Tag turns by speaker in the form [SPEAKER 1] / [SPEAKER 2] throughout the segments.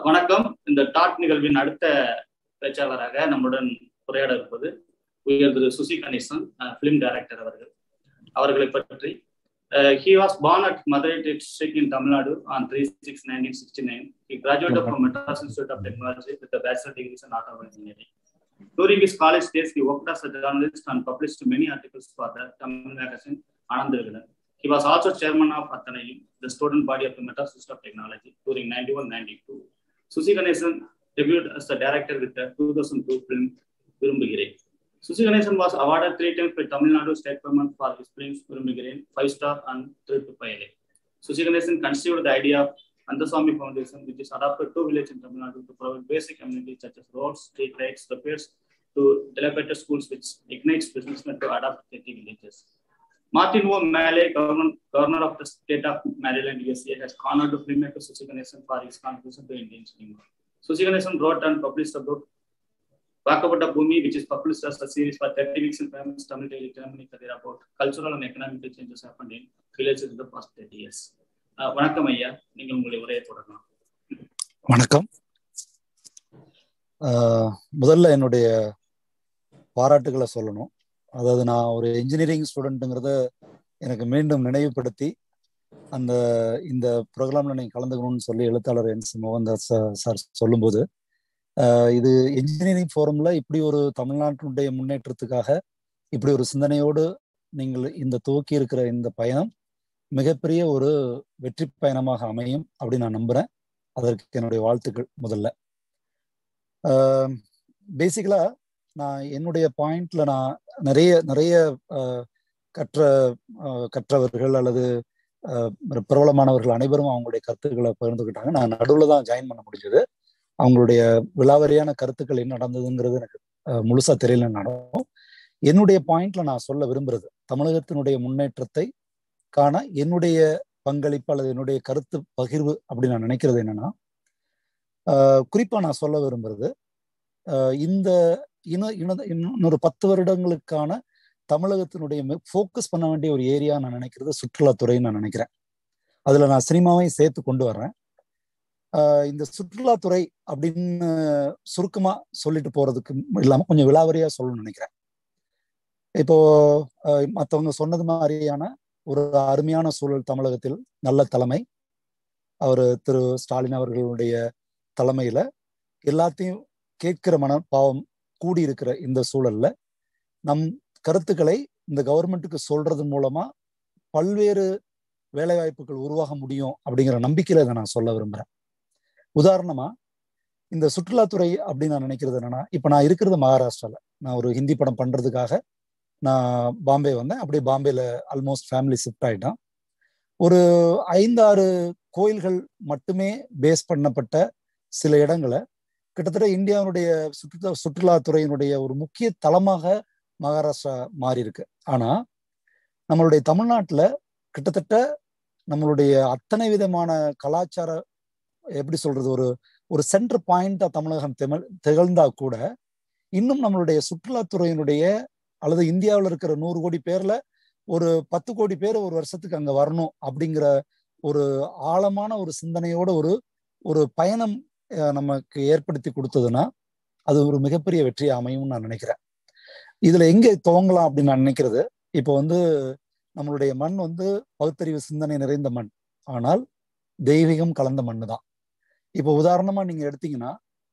[SPEAKER 1] வணக்கம் இந்த டாட் நிகழ்வின் அடுத்த பேச்சாளராக நம்முடன் உரையாட இருப்பது உயர் திரு சுசி கணேசன் பிலிம் டைரக்டர் அவர்கள் அவர்களை பற்றி he was born at Madurai district in Tamil Nadu on three six nineteen sixty nine he graduate from Madras institute of technology with bachelor degrees in automobile engineering During his college days, he worked as a journalist and published many articles for the Tamil magazine Anand Vigadan. He was also chairman of Athanayim, the student body of the Madras Institute of Technology during 91-92. Susi Ganesan debuted as the director with the 2002 film Virumbugire. Susi Ganesan was awarded three times by Tamil Nadu State Government for his films Virumbugire, Five Star and Thrill to Payale. Susi Ganesan conceived the idea of Andaswamy Foundation, which is adopted to village in Tamil Nadu to provide basic amenities such as roads, street lights, repairs to dilapidated schools, which ignites businessmen to adopt 30 villages. Martin O. Malay, governor, governor of the state of Maryland, USA, has honored the filmmaker Susi Ganesan for his contribution to Indian cinema. Susi Ganesan wrote and published a book, Vakapata Bhumi, which is published as a series for 30 weeks in famous Tamil daily Germany career about cultural and economic changes happened in villages in the past 30 years. வணக்கம் ஐயா நீங்கள் உங்களுடைய உரையை தொடரலாம்
[SPEAKER 2] வணக்கம் முதல்ல என்னுடைய பாராட்டுகளை சொல்லணும் அதாவது நான் ஒரு இன்ஜினியரிங் ஸ்டூடெண்ட்டுங்கிறத எனக்கு மீண்டும் நினைவுபடுத்தி அந்த இந்த ப்ரோக்ராம்ல நீங்கள் கலந்துக்கணும்னு சொல்லி எழுத்தாளர் என் சி மோகன்தாஸ் சார் சொல்லும்போது இது இன்ஜினியரிங் ஃபோரம்ல இப்படி ஒரு தமிழ்நாட்டினுடைய முன்னேற்றத்துக்காக இப்படி ஒரு சிந்தனையோடு நீங்கள் இந்த துவக்கி இருக்கிற இந்த பயணம் மிகப்பெரிய ஒரு வெற்றி பயணமாக அமையும் அப்படின்னு நான் நம்புறேன் அதற்கு என்னுடைய வாழ்த்துக்கள் முதல்ல பேசிக்கலா நான் என்னுடைய பாயிண்ட்ல நான் நிறைய நிறைய கற்ற கற்றவர்கள் அல்லது பிரபலமானவர்கள் அனைவரும் அவங்களுடைய கருத்துக்களை பகிர்ந்துக்கிட்டாங்க நான் நடுவில் தான் ஜாயின் பண்ண முடிஞ்சது அவங்களுடைய விலாவரியான கருத்துக்கள் என்ன நடந்ததுங்கிறது எனக்கு முழுசா தெரியலன்னாலும் என்னுடைய பாயிண்ட்ல நான் சொல்ல விரும்புறது தமிழகத்தினுடைய முன்னேற்றத்தை காண என்னுடைய பங்களிப்பு அல்லது என்னுடைய கருத்து பகிர்வு அப்படின்னு நான் நினைக்கிறது என்னன்னா குறிப்பா நான் சொல்ல விரும்புறது இந்த இன இன இன்னொரு பத்து வருடங்களுக்கான தமிழகத்தினுடைய ஃபோக்கஸ் பண்ண வேண்டிய ஒரு ஏரியா நான் நினைக்கிறது சுற்றுலாத்துறைன்னு நான் நினைக்கிறேன் அதுல நான் சினிமாவையும் சேர்த்து கொண்டு வர்றேன் இந்த சுற்றுலாத்துறை அப்படின்னு சுருக்கமா சொல்லிட்டு போறதுக்கு இல்லாம கொஞ்சம் விலாவரியா சொல்லணும்னு நினைக்கிறேன் இப்போ மற்றவங்க சொன்னது மாதிரியான ஒரு அருமையான சூழல் தமிழகத்தில் நல்ல தலைமை அவர் திரு ஸ்டாலின் அவர்களுடைய தலைமையில எல்லாத்தையும் கேட்கிற மனப்பாவம் கூடி இருக்கிற இந்த சூழல்ல நம் கருத்துக்களை இந்த கவர்மெண்ட்டுக்கு சொல்றது மூலமா பல்வேறு வேலை வாய்ப்புகள் உருவாக முடியும் அப்படிங்கிற நம்பிக்கையில இதை நான் சொல்ல விரும்புறேன் உதாரணமா இந்த சுற்றுலாத்துறை அப்படின்னு நான் நினைக்கிறது என்னன்னா இப்ப நான் இருக்கிறது மகாராஷ்டிரால நான் ஒரு ஹிந்தி படம் பண்றதுக்காக நான் பாம்பே வந்தேன் அப்படியே பாம்பேல ஆல்மோஸ்ட் ஃபேமிலி ஷிஃப்ட் ஆயிட்டான் ஒரு ஐந்தாறு கோயில்கள் மட்டுமே பேஸ் பண்ணப்பட்ட சில இடங்களை கிட்டத்தட்ட இந்தியாவுடைய சுற்றுலா சுற்றுலாத்துறையினுடைய ஒரு முக்கிய தளமாக மகாராஷ்டிரா மாறி இருக்கு ஆனா நம்மளுடைய தமிழ்நாட்டுல கிட்டத்தட்ட நம்மளுடைய அத்தனை விதமான கலாச்சார எப்படி சொல்றது ஒரு ஒரு சென்டர் பாயிண்டா தமிழகம் திகழ்ந்தா கூட இன்னும் நம்மளுடைய சுற்றுலாத்துறையினுடைய அல்லது இந்தியாவில் இருக்கிற நூறு கோடி பேர்ல ஒரு பத்து கோடி பேர் ஒரு வருஷத்துக்கு அங்க வரணும் அப்படிங்கிற ஒரு ஆழமான ஒரு சிந்தனையோட ஒரு ஒரு பயணம் நமக்கு ஏற்படுத்தி கொடுத்ததுன்னா அது ஒரு மிகப்பெரிய வெற்றி அமையும் நான் நினைக்கிறேன் இதுல எங்க துவங்கலாம் அப்படின்னு நான் நினைக்கிறது இப்போ வந்து நம்மளுடைய மண் வந்து பகுத்தறிவு சிந்தனை நிறைந்த மண் ஆனால் தெய்வீகம் கலந்த மண்ணு தான் இப்போ உதாரணமா நீங்க எடுத்தீங்கன்னா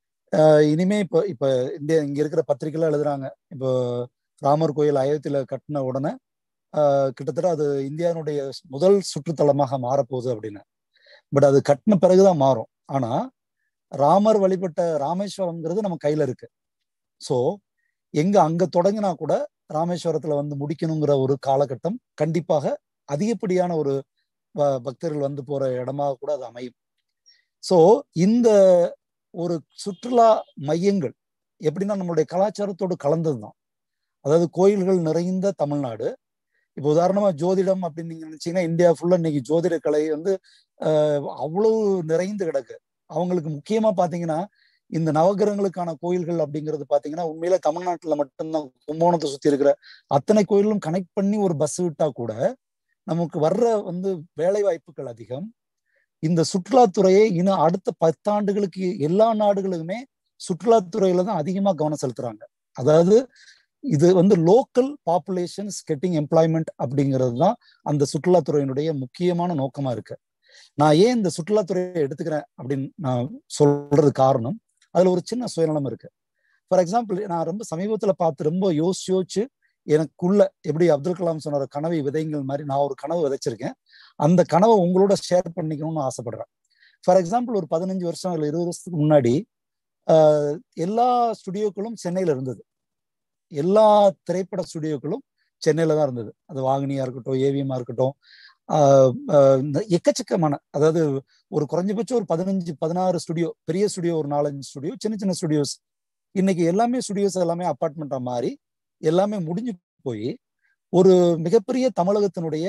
[SPEAKER 2] இனிமே இப்போ இப்ப இந்த இங்க இருக்கிற பத்திரிகைலாம் எழுதுறாங்க இப்போ ராமர் கோயில் அயோத்தியில கட்டின உடனே கிட்டத்தட்ட அது இந்தியாவுடைய முதல் சுற்றுத்தலமாக மாறப்போகுது அப்படின்னு பட் அது கட்டின பிறகுதான் மாறும் ஆனா ராமர் வழிபட்ட ராமேஸ்வரம்ங்கிறது நம்ம கையில இருக்கு ஸோ எங்க அங்க தொடங்கினா கூட ராமேஸ்வரத்துல வந்து முடிக்கணுங்கிற ஒரு காலகட்டம் கண்டிப்பாக அதிகப்படியான ஒரு பக்தர்கள் வந்து போற இடமாக கூட அது அமையும் ஸோ இந்த ஒரு சுற்றுலா மையங்கள் எப்படின்னா நம்மளுடைய கலாச்சாரத்தோடு கலந்தது தான் அதாவது கோயில்கள் நிறைந்த தமிழ்நாடு இப்போ உதாரணமா ஜோதிடம் அப்படின்னு நீங்க நினைச்சீங்கன்னா இந்தியா ஃபுல்லா இன்னைக்கு ஜோதிட கலை வந்து அவ்வளவு நிறைந்து கிடக்கு அவங்களுக்கு முக்கியமா பாத்தீங்கன்னா இந்த நவகிரகங்களுக்கான கோயில்கள் அப்படிங்கிறது பாத்தீங்கன்னா உண்மையில தமிழ்நாட்டுல மட்டும்தான் கும்போணத்தை சுத்தி இருக்கிற அத்தனை கோயிலும் கனெக்ட் பண்ணி ஒரு பஸ் விட்டா கூட நமக்கு வர்ற வந்து வேலை வாய்ப்புகள் அதிகம் இந்த சுற்றுலாத்துறையை இன்னும் அடுத்த பத்தாண்டுகளுக்கு எல்லா நாடுகளுமே சுற்றுலாத்துறையில தான் அதிகமா கவனம் செலுத்துறாங்க அதாவது இது வந்து லோக்கல் பாப்புலேஷன்ஸ் கெட்டிங் எம்ப்ளாய்மெண்ட் அப்படிங்கிறது தான் அந்த சுற்றுலாத்துறையினுடைய முக்கியமான நோக்கமா இருக்கு நான் ஏன் இந்த சுற்றுலாத்துறையை எடுத்துக்கிறேன் அப்படின்னு நான் சொல்றது காரணம் அதுல ஒரு சின்ன சுயநலம் இருக்கு ஃபார் எக்ஸாம்பிள் நான் ரொம்ப சமீபத்துல பார்த்து ரொம்ப யோசிச்சு யோசிச்சு எனக்குள்ள எப்படி அப்துல் கலாம் சொன்ன கனவை விதைங்கள் மாதிரி நான் ஒரு கனவு விதைச்சிருக்கேன் அந்த கனவை உங்களோட ஷேர் பண்ணிக்கணும்னு ஆசைப்படுறேன் ஃபார் எக்ஸாம்பிள் ஒரு பதினஞ்சு வருஷம் இல்லை இருபது வருஷத்துக்கு முன்னாடி எல்லா ஸ்டுடியோக்களும் சென்னையில இருந்தது எல்லா திரைப்பட ஸ்டுடியோக்களும் சென்னையில தான் இருந்தது அது வாகினியா இருக்கட்டும் ஏவிஎம்மா இருக்கட்டும் எக்கச்சக்கமான அதாவது ஒரு குறைஞ்சபட்சம் ஒரு பதினஞ்சு பதினாறு ஸ்டுடியோ பெரிய ஸ்டுடியோ ஒரு நாலஞ்சு ஸ்டுடியோ சின்ன சின்ன ஸ்டுடியோஸ் இன்னைக்கு எல்லாமே ஸ்டுடியோஸ் எல்லாமே அப்பார்ட்மெண்ட்டா மாறி எல்லாமே முடிஞ்சு போய் ஒரு மிகப்பெரிய தமிழகத்தினுடைய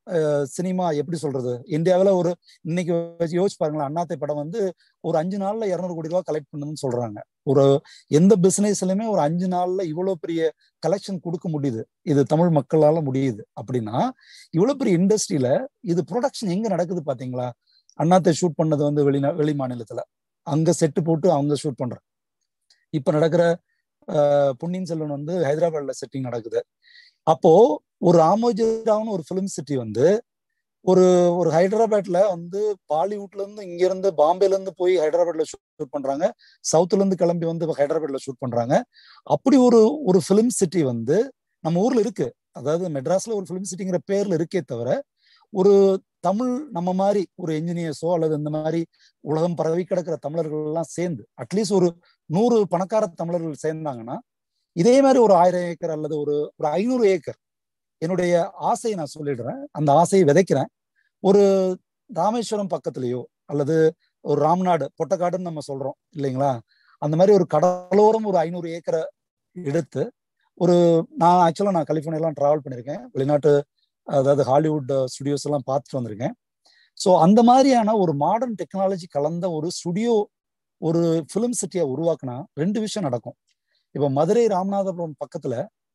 [SPEAKER 2] சினிமா எப்படி சொல்றது இந்தியாவில் ஒரு இன்னைக்கு யோசிச்சு பாருங்களேன் அண்ணாத்தை படம் வந்து ஒரு அஞ்சு நாள்ல இரநூறு கோடி ரூபா கலெக்ட் பண்ணுன்னு சொல்றாங்க ஒரு எந்த பிசினஸ்லயுமே ஒரு அஞ்சு நாள்ல இவ்வளவு பெரிய கலெக்ஷன் கொடுக்க முடியுது இது தமிழ் மக்களால முடியுது அப்படின்னா இவ்வளவு பெரிய இண்டஸ்ட்ரியில இது ப்ரொடக்ஷன் எங்க நடக்குது பாத்தீங்களா அண்ணாத்தை ஷூட் பண்ணது வந்து வெளிநா வெளி மாநிலத்துல அங்க செட்டு போட்டு அவங்க ஷூட் பண்றாங்க இப்ப நடக்கிற பொன்னியின் செல்வன் வந்து ஹைதராபாத்ல செட்டிங் நடக்குது அப்போ ஒரு ராமோஜிராவ்னு ஒரு ஃபிலிம் சிட்டி வந்து ஒரு ஒரு ஹைதராபாத்ல வந்து பாலிவுட்ல இருந்து இங்க இருந்து பாம்பேல இருந்து போய் ஹைதராபாத்ல ஷூட் பண்றாங்க சவுத்ல இருந்து கிளம்பி வந்து ஹைதராபாத்ல ஷூட் பண்றாங்க அப்படி ஒரு ஒரு ஃபிலிம் சிட்டி வந்து நம்ம ஊர்ல இருக்கு அதாவது மெட்ராஸ்ல ஒரு ஃபிலிம் சிட்டிங்கிற பேர்ல இருக்கே தவிர ஒரு தமிழ் நம்ம மாதிரி ஒரு என்ஜினியர்ஸோ அல்லது இந்த மாதிரி உலகம் பரவி கிடக்கிற தமிழர்கள் எல்லாம் சேர்ந்து அட்லீஸ்ட் ஒரு நூறு பணக்கார தமிழர்கள் சேர்ந்தாங்கன்னா இதே மாதிரி ஒரு ஆயிரம் ஏக்கர் அல்லது ஒரு ஒரு ஐநூறு ஏக்கர் என்னுடைய ஆசையை நான் சொல்லிடுறேன் அந்த ஆசையை விதைக்கிறேன் ஒரு ராமேஸ்வரம் பக்கத்துலயோ அல்லது ஒரு ராம்நாடு பொட்டக்காடுன்னு நம்ம சொல்றோம் இல்லைங்களா அந்த மாதிரி ஒரு கடலோரம் ஒரு ஐநூறு ஏக்கரை எடுத்து ஒரு நான் ஆக்சுவலா நான் கலிஃபோர்னியாலாம் டிராவல் பண்ணியிருக்கேன் வெளிநாட்டு அதாவது ஹாலிவுட் ஸ்டுடியோஸ் எல்லாம் பார்த்துட்டு வந்திருக்கேன் ஸோ அந்த மாதிரியான ஒரு மாடர்ன் டெக்னாலஜி கலந்த ஒரு ஸ்டுடியோ ஒரு ஃபிலிம் சிட்டியை உருவாக்குனா ரெண்டு விஷயம் நடக்கும் இப்போ மதுரை ராமநாதபுரம் பக்கத்துல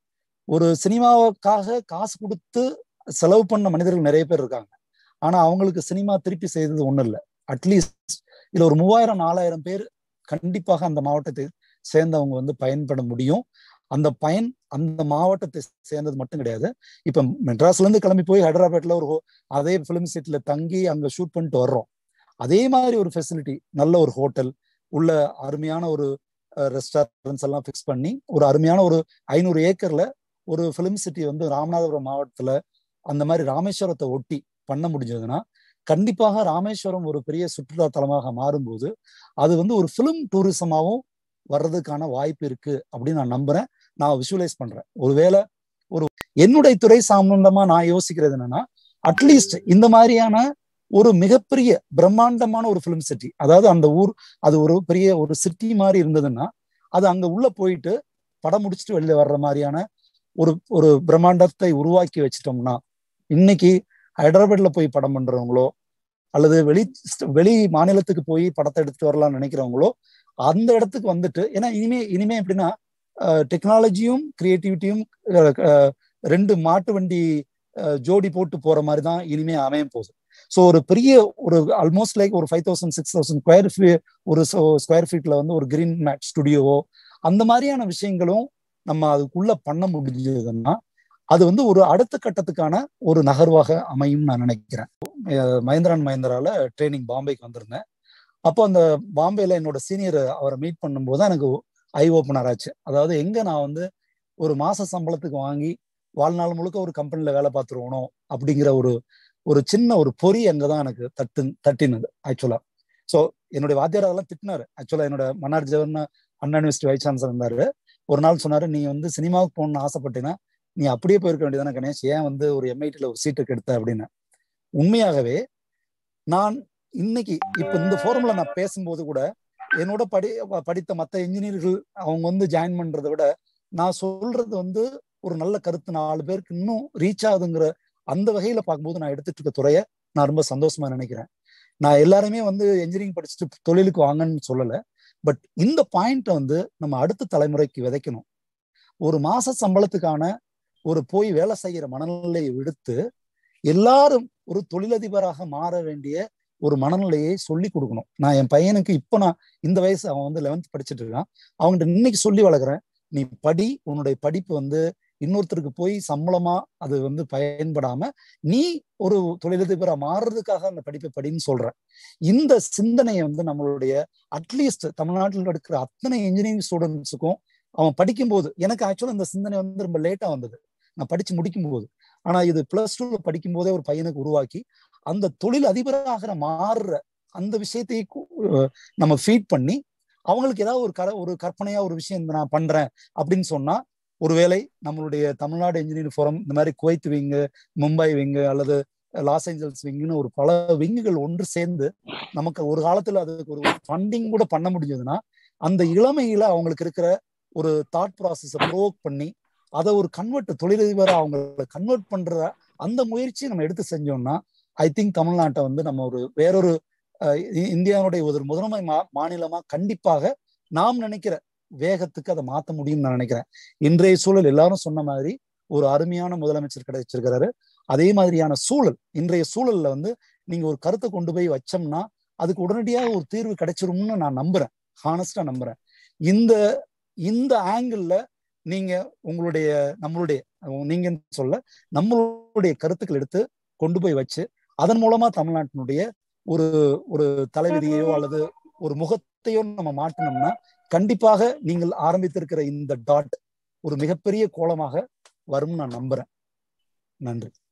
[SPEAKER 2] ஒரு சினிமாவுக்காக காசு கொடுத்து செலவு பண்ண மனிதர்கள் நிறைய பேர் இருக்காங்க ஆனா அவங்களுக்கு சினிமா திருப்பி செய்தது ஒண்ணும் இல்லை அட்லீஸ்ட் இதுல ஒரு மூவாயிரம் நாலாயிரம் பேர் கண்டிப்பாக அந்த மாவட்டத்தை சேர்ந்தவங்க வந்து பயன்பட முடியும் அந்த பயன் அந்த மாவட்டத்தை சேர்ந்தது மட்டும் கிடையாது இப்ப மெட்ராஸ்ல இருந்து கிளம்பி போய் ஹைதராபாத்ல ஒரு அதே பிலிம் சிட்டில தங்கி அங்க ஷூட் பண்ணிட்டு வர்றோம் அதே மாதிரி ஒரு ஃபெசிலிட்டி நல்ல ஒரு ஹோட்டல் உள்ள அருமையான ஒரு ரெஸ்டாரண்ட்ஸ் எல்லாம் ஃபிக்ஸ் பண்ணி ஒரு அருமையான ஒரு ஐநூறு ஏக்கர்ல ஒரு ஃபிலிம் சிட்டி வந்து ராமநாதபுரம் மாவட்டத்துல அந்த மாதிரி ராமேஸ்வரத்தை ஒட்டி பண்ண முடிஞ்சதுன்னா கண்டிப்பாக ராமேஸ்வரம் ஒரு பெரிய சுற்றுலா தலமாக மாறும்போது அது வந்து ஒரு ஃபிலிம் டூரிசமாவும் வர்றதுக்கான வாய்ப்பு இருக்கு அப்படின்னு நான் நம்புறேன் நான் விஷுவலைஸ் பண்றேன் ஒருவேளை ஒரு என்னுடைய துறை சம்பந்தமா நான் யோசிக்கிறது என்னன்னா அட்லீஸ்ட் இந்த மாதிரியான ஒரு மிகப்பெரிய பிரம்மாண்டமான ஒரு ஃபிலிம் சிட்டி அதாவது அந்த ஊர் அது ஒரு பெரிய ஒரு சிட்டி மாதிரி இருந்ததுன்னா அது அங்க உள்ள போயிட்டு படம் முடிச்சுட்டு வெளியில வர்ற மாதிரியான ஒரு ஒரு பிரம்மாண்டத்தை உருவாக்கி வச்சிட்டோம்னா இன்னைக்கு ஹைதராபாத்ல போய் படம் பண்றவங்களோ அல்லது வெளி வெளி மாநிலத்துக்கு போய் படத்தை எடுத்துட்டு வரலாம்னு நினைக்கிறவங்களோ அந்த இடத்துக்கு வந்துட்டு ஏன்னா இனிமே இனிமே எப்படின்னா டெக்னாலஜியும் கிரியேட்டிவிட்டியும் ரெண்டு மாட்டு வண்டி ஜோடி போட்டு போற மாதிரி தான் இனிமே அமையும் போகுது ஸோ ஒரு பெரிய ஒரு ஆல்மோஸ்ட் லைக் ஒரு five thousand six thousand square fee ஒரு ஸ்கொயர் ஃபீட்ல வந்து ஒரு கிரீன் மேட் ஸ்டுடியோவோ அந்த மாதிரியான விஷயங்களும் நம்ம அதுக்குள்ள பண்ண முடிஞ்சதுன்னா அது வந்து ஒரு அடுத்த கட்டத்துக்கான ஒரு நகர்வாக அமையும் நான் நினைக்கிறேன் மஹேந்திரன் மஹேந்திரால ட்ரைனிங் பாம்பேக்கு வந்திருந்தேன் அப்போ அந்த பாம்பேல என்னோட சீனியர் அவரை மீட் பண்ணும்போது தான் எனக்கு ஐ ஓப்பனர் ஆச்சு அதாவது எங்க நான் வந்து ஒரு மாச சம்பளத்துக்கு வாங்கி வாழ்நாள் முழுக்க ஒரு கம்பெனில வேலை பார்த்துருவனோ அப்படிங்கிற ஒரு ஒரு சின்ன ஒரு பொறி அங்கதான் எனக்கு தட்டு தட்டினது ஆக்சுவலா ஸோ என்னுடைய வாத்தியார் அதெல்லாம் திட்டினாரு ஆக்சுவலா என்னோட Mannar Jawahar Anna university vice chancellor இருந்தாரு ஒரு நாள் சொன்னாரு நீ வந்து சினிமாவுக்கு போகணும்னு ஆசைப்பட்டீங்கன்னா நீ அப்படியே போயிருக்க வேண்டியதானே கணேஷ் ஏன் வந்து ஒரு எம்ஐடில ஒரு சீட்டுக்கு எடுத்த அப்படின்னு உண்மையாகவே நான் இன்னைக்கு இப்ப இந்த ஃபோரம்ல நான் பேசும்போது கூட என்னோட படி படித்த மற்ற இன்ஜினியர்கள் அவங்க வந்து ஜாயின் பண்றதை விட நான் சொல்றது வந்து ஒரு நல்ல கருத்து நாலு பேருக்கு இன்னும் ரீச் ஆகுதுங்கிற அந்த வகையில பார்க்கும்போது நான் எடுத்துட்டு இருக்க துறையை நான் ரொம்ப சந்தோஷமா நினைக்கிறேன் நான் எல்லாருமே வந்து என்ஜினியரிங் படிச்சுட்டு தொழிலுக்கு வாங்கன்னு சொல்லலை பட் இந்த பாயிண்ட்டை வந்து நம்ம அடுத்த தலைமுறைக்கு விதைக்கணும் ஒரு மாச சம்பளத்துக்கான ஒரு போய் வேலை செய்கிற மனநிலையை விடுத்து எல்லாரும் ஒரு தொழிலதிபராக மாற வேண்டிய ஒரு மனநிலையை சொல்லி கொடுக்கணும் நான் என் பையனுக்கு இப்போ நான் இந்த வயசு அவன் வந்து லெவன்த் படிச்சுட்டு இருக்கான் அவன்கிட்ட இன்னைக்கு சொல்லி வளர்க்குறேன் நீ படி உன்னுடைய படிப்பு வந்து இன்னொருத்தருக்கு போய் சம்பளமா அது வந்து பயன்படாம நீ ஒரு தொழிலதிபரா மாறுறதுக்காக அந்த படிப்பை படின்னு சொல்றேன் இந்த சிந்தனையை வந்து நம்மளுடைய அட்லீஸ்ட் தமிழ்நாட்டில் இருக்கிற அத்தனை இன்ஜினியரிங் ஸ்டூடெண்ட்ஸுக்கும் அவன் படிக்கும்போது எனக்கு ஆக்சுவலா இந்த சிந்தனை வந்து ரொம்ப லேட்டா வந்தது நான் படிச்சு முடிக்கும் போது ஆனா இது பிளஸ் டூல படிக்கும் போதே ஒரு பையனுக்கு உருவாக்கி அந்த தொழில் அதிபராக மாறுற அந்த விஷயத்தை நம்ம ஃபீட் பண்ணி அவங்களுக்கு ஏதாவது ஒரு கர ஒரு கற்பனையா ஒரு விஷயம் நான் பண்றேன் அப்படின்னு சொன்னா ஒருவேளை நம்மளுடைய தமிழ்நாடு இன்ஜினியரிங் ஃபோரம் இந்த மாதிரி குவைத் விங்கு மும்பை விங்கு அல்லது லாஸ் ஏஞ்சல்ஸ் விங்குன்னு ஒரு பல விங்குகள் ஒன்று சேர்ந்து நமக்கு ஒரு காலத்துல அதுக்கு ஒரு ஃபண்டிங் கூட பண்ண முடிஞ்சதுன்னா அந்த இளமையில அவங்களுக்கு இருக்கிற ஒரு தாட் ப்ராசஸை ப்ரோக் பண்ணி அதை ஒரு கன்வெர்ட் தொழிலதிபரை அவங்களை கன்வெர்ட் பண்ற அந்த முயற்சியை நம்ம எடுத்து செஞ்சோம்னா ஐ திங்க் தமிழ்நாட்டை வந்து நம்ம ஒரு வேறொரு இந்தியாவுடைய ஒரு முதன்மை மா மாநிலமா கண்டிப்பாக நாம் நினைக்கிற வேகத்துக்கு அதை மாற்ற முடியும்னு நான் நினைக்கிறேன் இன்றைய சூழல் எல்லாரும் சொன்ன மாதிரி ஒரு அருமையான முதலமைச்சர் கிடைச்சிருக்கிறாரு அதே மாதிரியான சூழல் இன்றைய சூழல்ல வந்து நீங்க ஒரு கருத்தை கொண்டு போய் வச்சோம்னா அதுக்கு உடனடியாக ஒரு தீர்வு கிடைச்சிரும்னு நான் நம்புறேன் ஹானஸ்டா நம்புறேன் இந்த இந்த ஆங்கிள் நீங்க உங்களுடைய நம்மளுடைய நீங்க சொல்ல நம்மளுடைய கருத்துக்கள் எடுத்து கொண்டு போய் வச்சு அதன் மூலமா தமிழ்நாட்டினுடைய ஒரு ஒரு தலைவிதியோ அல்லது ஒரு முகத்தையோ நம்ம மாட்டினோம்னா கண்டிப்பாக நீங்கள் ஆரம்பித்திருக்கிற இந்த டாட் ஒரு மிகப்பெரிய கோலமாக வரும்னு நான் நம்புறேன் நன்றி